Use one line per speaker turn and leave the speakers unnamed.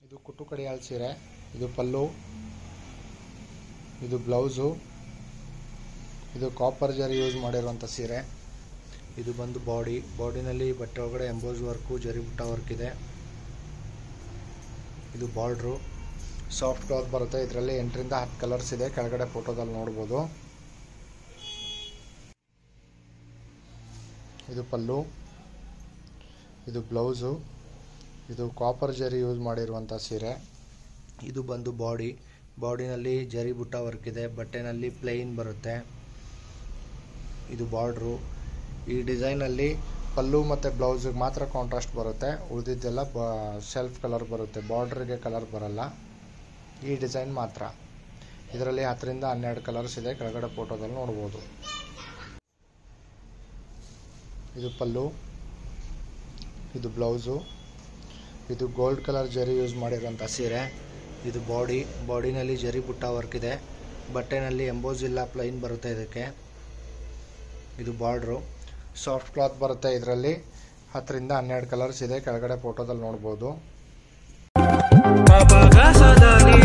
ಇದು ಕುಟ್ಟು ಕಡಿಯಾಳ್ ಸೀರೆ ಇದು ಪಲ್ಲು ಇದು ಬ್ಲೌಸು ಇದು ಕಾಪರ್ ಜರಿ ಯೂಸ್ ಮಾಡಿರುವಂಥ ಸೀರೆ ಇದು ಬಂದು ಬಾಡಿ ಬಾಡಿನಲ್ಲಿ ಬಟ್ಟೆ ಒಳಗಡೆ ಎಂಬೋಸ್ ವರ್ಕು ಜರಿ ಬುಟ್ಟ ವರ್ಕ್ ಇದೆ ಇದು ಬಾರ್ಡ್ರು ಸಾಫ್ಟ್ ಕ್ಲಾತ್ ಬರುತ್ತೆ ಇದರಲ್ಲಿ ಎಂಟರಿಂದ ಹತ್ತು ಕಲರ್ಸ್ ಇದೆ ಕೆಳಗಡೆ ಫೋಟೋದಲ್ಲಿ ನೋಡ್ಬೋದು ಇದು ಪಲ್ಲು ಇದು ಬ್ಲೌಸು ಇದು ಕಾಪರ್ ಜರಿ ಯೂಸ್ ಮಾಡಿರುವಂಥ ಸೀರೆ ಇದು ಬಂದು ಬಾಡಿ ಬಾಡಿನಲ್ಲಿ ಜರಿ ಬುಟ್ಟ ವರ್ಕ್ ಇದೆ ಬಟ್ಟೆನಲ್ಲಿ ಪ್ಲೈನ್ ಬರುತ್ತೆ ಇದು ಬಾರ್ಡ್ರು ಈ ಡಿಸೈನಲ್ಲಿ ಪಲ್ಲು ಮತ್ತು ಬ್ಲೌಸಿಗೆ ಮಾತ್ರ ಕಾಂಟ್ರಾಸ್ಟ್ ಬರುತ್ತೆ ಉಳಿದಿದ್ದೆಲ್ಲ ಬ ಸೆಲ್ಫ್ ಕಲರ್ ಬರುತ್ತೆ ಬಾರ್ಡ್ರಿಗೆ ಕಲರ್ ಬರಲ್ಲ ಈ ಡಿಸೈನ್ ಮಾತ್ರ ಇದರಲ್ಲಿ ಹತ್ತರಿಂದ ಹನ್ನೆರಡು ಕಲರ್ಸ್ ಇದೆ ಕೆಳಗಡೆ ಫೋಟೋದಲ್ಲಿ ನೋಡ್ಬೋದು ಇದು ಪಲ್ಲು ಇದು ಬ್ಲೌಸು ಇದು ಗೋಲ್ಡ್ ಕಲರ್ ಜರಿ ಯೂಸ್ ಮಾಡಿರೋಂಥ ಸೀರೆ ಇದು ಬಾಡಿ ಬಾಡಿನಲ್ಲಿ ಜರಿ ಬುಟ್ಟ ವರ್ಕ್ ಇದೆ ಬಟ್ಟೆನಲ್ಲಿ ಎಂಬೋಸ್ ಇಲ್ಲ ಪ್ಲೈನ್ ಬರುತ್ತೆ ಇದಕ್ಕೆ ಇದು ಬಾರ್ಡ್ರು ಸಾಫ್ಟ್ ಕ್ಲಾತ್ ಬರುತ್ತೆ ಇದರಲ್ಲಿ ಹತ್ತರಿಂದ ಹನ್ನೆರಡು ಕಲರ್ಸ್ ಇದೆ ಕೆಳಗಡೆ ಫೋಟೋದಲ್ಲಿ ನೋಡ್ಬೋದು
Papa casa da ni